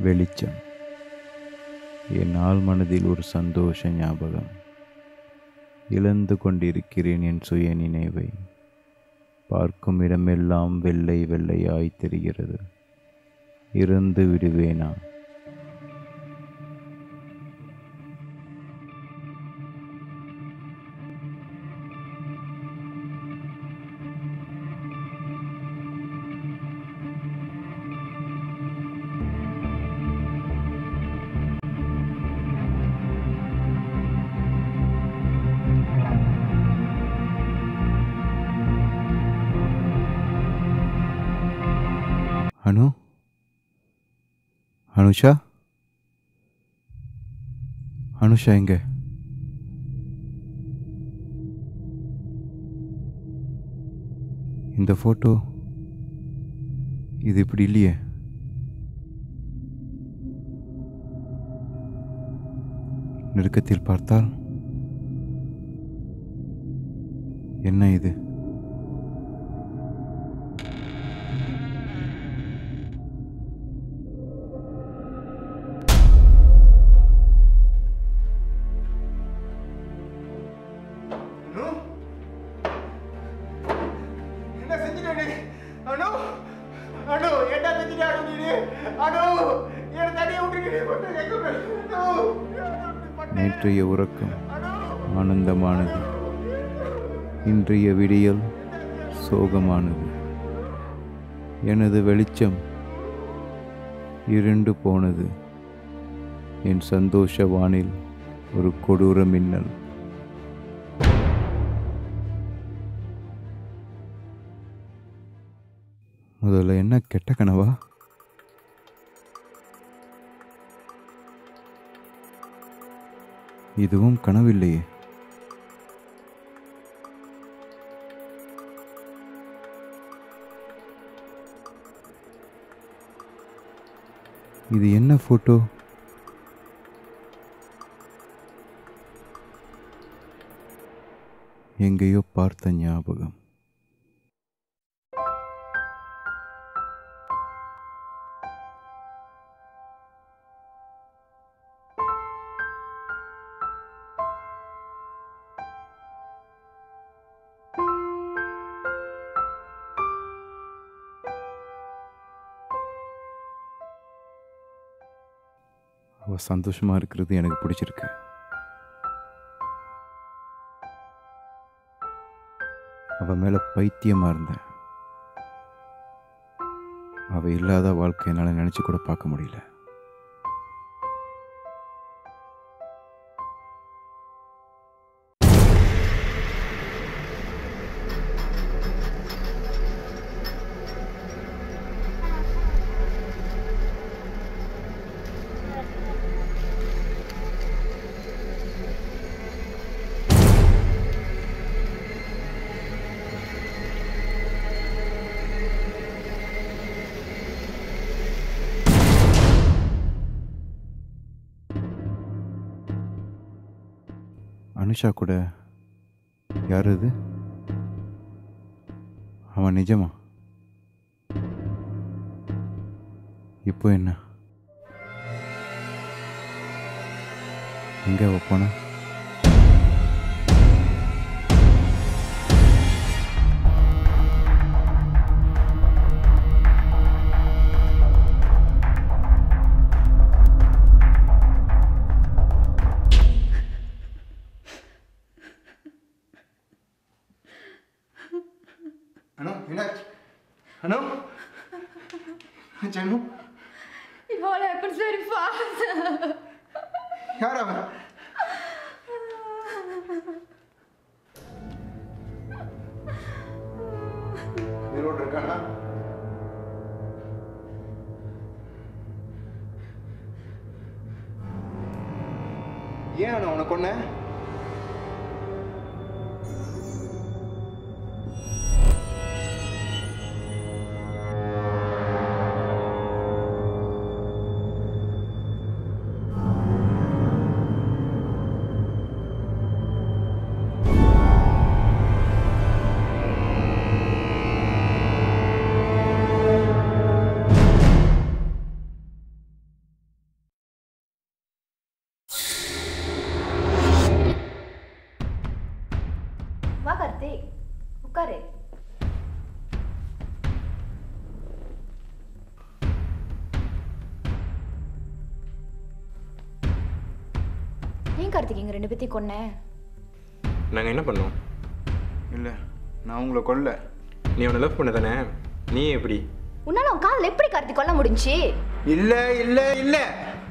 வெளிச்சம் என் ஆள் மனதில் ஒரு சந்தோஷ ஞாபகம் இழந்து கொண்டிருக்கிறேன் என் சுய நினைவை பார்க்கும் இடமெல்லாம் வெள்ளை வெள்ளையாய் தெரிகிறது இறந்து விடுவேனா அனு அனுஷா அனுஷா எங்க இந்த ஃபோட்டோ இது இப்படி இல்லையே நெருக்கத்தில் பார்த்தால் என்ன இது அனு என்ன செஞ்சுட்ட நீ அனு அனு என்ன செஞ்சுட்ட அனு நீ அனு என் தனியை விட்டு நீ கொண்டு எங்க போய் அனு நேற்றைய உறக்கம் அனு ஆனந்தமானது இன்றைய விடியல் சோகமானது எனது வெளிச்சம் இருண்டு போனது என் சந்தோஷ வானில் ஒரு கொடூர மின்னல் முதல்ல என்ன கெட்ட கனவா இதுவும் கனவில்லையே இது என்ன ஃபோட்டோ எங்கேயோ பார்த்த ஞாபகம் அவ சந்தோஷமா இருக்கிறது எனக்கு பிடிச்சிருக்கு அவ மேல பைத்தியமா இருந்தேன் அவ இல்லாத வாழ்க்கை என்னால் நினைச்சு கூட பார்க்க முடியல அனுஷா கூட யார் அது அவன் நிஜமா இப்போ என்ன எங்கே அவ போனா அனு என்ன அனு ஜனு It all happens very fast. யார் அவன் உயிரோடு இருக்கானா ஏன் அவனை உனக்கு கொன்ன கார்த்திக் உட்காரு ஏன் கார்த்திக் எங்க ரெண்டு பேத்தையும் கொன்ன நாங்கள் என்ன பண்ணோம் இல்லை நான் உங்களை கொல்ல நீ அவனை லவ் பண்ண தானே நீ எப்படி உன்னால உன் காதல் எப்படி கார்த்திக் கொல்ல முடிஞ்சுச்சு இல்லை இல்லை இல்லை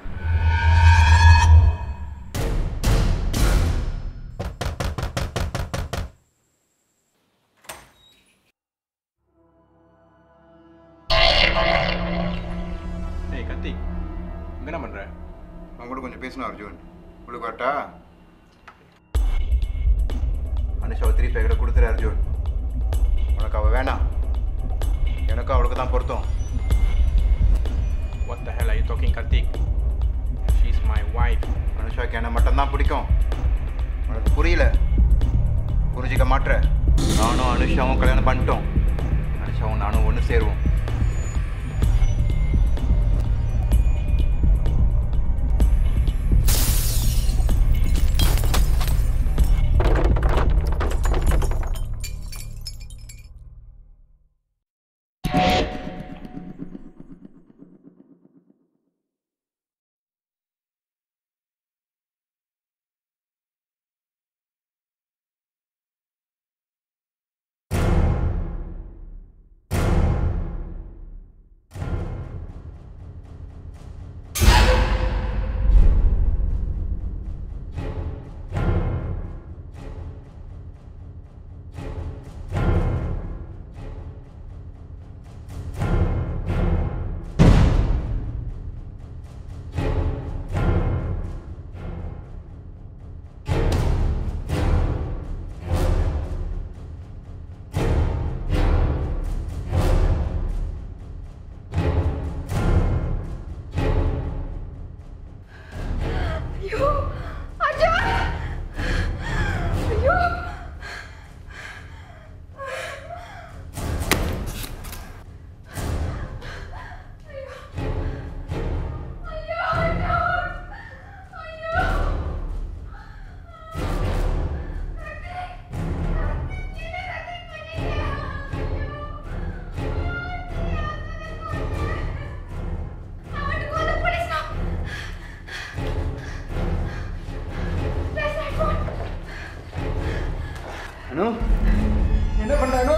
ஏய் கத்தி இங்க என்ன பண்ணுற அவங்க கூட கொஞ்சம் பேசணும் அர்ஜுன் உங்களுக்கு வரட்டா அனுஷாவை திருப்பி என்கிட்ட கொடுத்துரு அர்ஜுன் உனக்கு அவள் வேணாம் எனக்கும் அவளுக்கு தான் பொருத்தம் What the hell are you talking, Karthik? She's my wife. அனுஷாக்கு என்ன மட்டும்தான் பிடிக்கும் உனக்கு புரியல புரிஞ்சிக்க மாட்ற நானும் அனுஷாவும் கல்யாணம் பண்ணிட்டோம் அனுஷாவும் நானும் ஒன்று சேருவோம் ஐயோ அர்ஜுன் ஐயோ அனு என்ன பண்ண அனு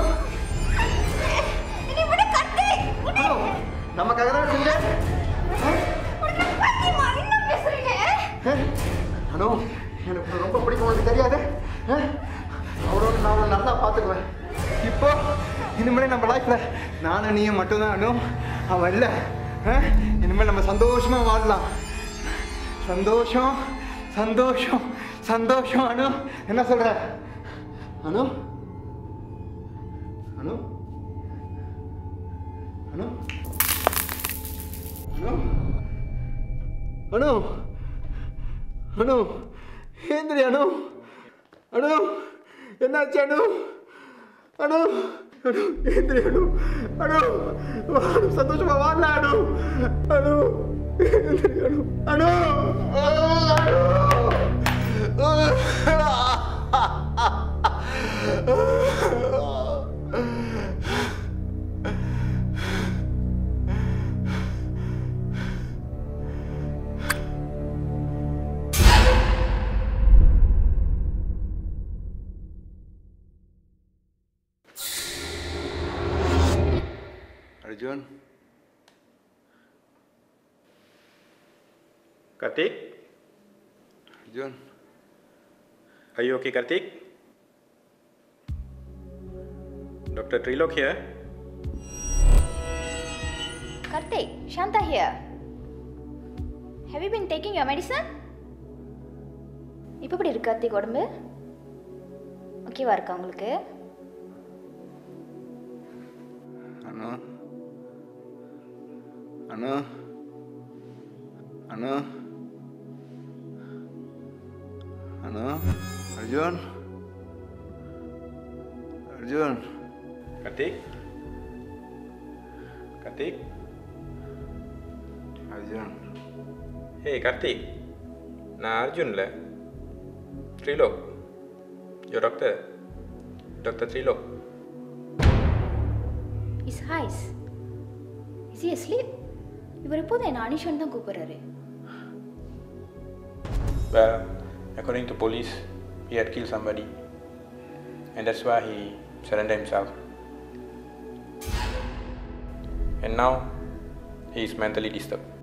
என்னை விடு கார்த்திக் அனு நமக்காக தான் செஞ்சேன் உனக்கு பத்தியமா என்ன பேசுறீங்க அனு எனக்கு உன்னை ரொம்ப பிடிக்கும் உனக்கு தெரியாது அவரோட நான் அவளை நல்லா பார்த்துக்குவேன் இப்போ இனிமேல் நம்ம லைஃப்ல நானும் நீயும் மட்டும்தான் அனு அவன் இல்லை இனிமேல் நம்ம சந்தோஷமா வாழலாம் சந்தோஷம் சந்தோஷம் சந்தோஷம் அனு என்ன சொல்ற அனு அனு அனு அனு அனு அனு ஏந்திரி அனு அனு என்னாச்சு அனு அனு அனு ஏந்திரி அனு அனு அனு சந்தோஷமா வாழல அனு அனு ஏந்திரி அனு அனு அனு Arjun Karthik? Arjun Are you okay, Karthik? Dr. Trilok here. Karthik, Shanta here. Have you been taking your medicine? இப்போ எப்படி இருக்கு கார்த்திக் உடம்பு ஓகேவா இருக்கா உங்களுக்கு அனு அனு அனு அனு Arjun Arjun Karthik? Karthik? Arjun Hey, Karthik. நான் அர்ஜுன் இல்லை ட்ரீலோக் யோ doctor Dr. Trilo. Is he's is he asleep இவர் எப்போதும் என்ன அனிஷன் தான் கூப்பிடுறாரு Well, according to police, he had killed somebody. And that's why he surrendered himself. And now, he is mentally disturbed.